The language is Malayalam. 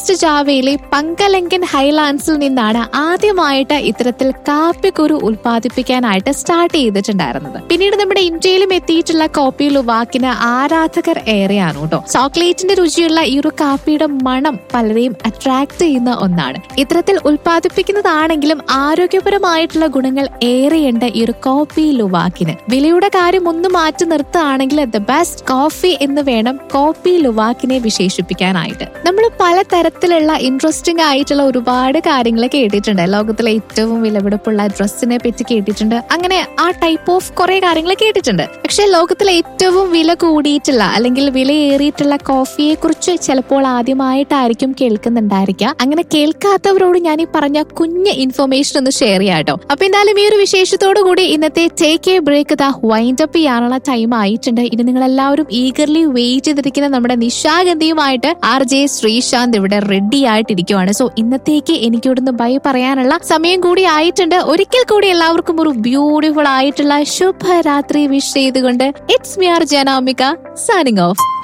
വെസ്റ്റ് ജാവയിലെ പങ്കലങ്കൻ ഹൈലാൻഡ്സിൽ നിന്നാണ് ആദ്യമായിട്ട് ഇത്തരത്തിൽ കാപ്പിക്കുരു ഉൽപ്പാദിപ്പിക്കാനായിട്ട് സ്റ്റാർട്ട് ചെയ്തിട്ടുണ്ടായിരുന്നത് പിന്നീട് നമ്മുടെ ഇന്ത്യയിലും എത്തിയിട്ടുള്ള കോപ്പി ലുവാക്കിന് ആരാധകർ ഏറെയാണ് കേട്ടോ ചോക്ലേറ്റിന്റെ രുചിയുള്ള ഈ ഒരു കാപ്പിയുടെ മണം പലരെയും അട്രാക്ട് ചെയ്യുന്ന ഒന്നാണ് ഇത്തരത്തിൽ ഉൽപ്പാദിപ്പിക്കുന്നതാണെങ്കിലും ആരോഗ്യപരമായിട്ടുള്ള ഗുണങ്ങൾ ഏറെയുണ്ട് ഈ ഒരു കോപ്പി ലുവാക്കിന് വിലയുടെ കാര്യം ഒന്ന് മാറ്റി നിർത്തുകയാണെങ്കിൽ ദ ബെസ്റ്റ് കോഫി എന്ന് വേണം കോപ്പി ലുവാക്കിനെ വിശേഷിപ്പിക്കാനായിട്ട് നമ്മൾ പലതരത്തിലുള്ള ഇൻട്രസ്റ്റിംഗ് ആയിട്ടുള്ള ഒരുപാട് കാര്യങ്ങൾ കേട്ടിട്ടുണ്ട് ലോകത്തിലെ ഏറ്റവും വിലപിടിപ്പുള്ള ഡ്രസ്സിനെ പറ്റി കേട്ടിട്ടുണ്ട് അങ്ങനെ ആ ടൈപ്പ് ഓഫ് കുറെ കാര്യങ്ങൾ കേട്ടിട്ടുണ്ട് പക്ഷെ ലോകത്തിലെ ഏറ്റവും വില കൂടിയിട്ടുള്ള അല്ലെങ്കിൽ വിലയേറിയിട്ടുള്ള കോഫിയെ കുറിച്ച് ചിലപ്പോൾ ആദ്യമായിട്ടായിരിക്കും കേൾക്കുന്നുണ്ടായിരിക്കുക അങ്ങനെ കേൾക്കാത്തവരോട് ഞാൻ ഈ പറഞ്ഞ കുഞ്ഞ് ഇൻഫർമേഷൻ ഒന്ന് ഷെയർ ചെയ്യാം കേട്ടോ അപ്പൊ എന്തായാലും ഈ ഒരു വിശേഷത്തോടു കൂടി ഇന്നത്തെ ടേക്ക് എ ബ്രേക്ക് ദാ വൈൻഡ് അപ്പ് ചെയ്യാനുള്ള ടൈം ആയിട്ടുണ്ട് ഇനി നിങ്ങൾ എല്ലാവരും ഈഗർലി വെയിറ്റ് ചെയ്തിരിക്കുന്ന നമ്മുടെ നിശാഗന്ധിയുമായിട്ട് ആർ ജെ ശ്രീശാന്ത് ഇവിടെ റെഡി ആയിട്ടിരിക്കുവാണ് സോ ഇന്നത്തേക്ക് എനിക്ക് ഇവിടുന്ന് ബൈ പറയാനുള്ള സമയം കൂടി ആയിട്ടുണ്ട് ഒരിക്കൽ കൂടി എല്ലാവർക്കും ഒരു ബ്യൂട്ടിഫുൾ ആയിട്ടുള്ള ശുഭരാത്രി വിഷ് ചെയ്തുകൊണ്ട് it's Miyar Janamika signing of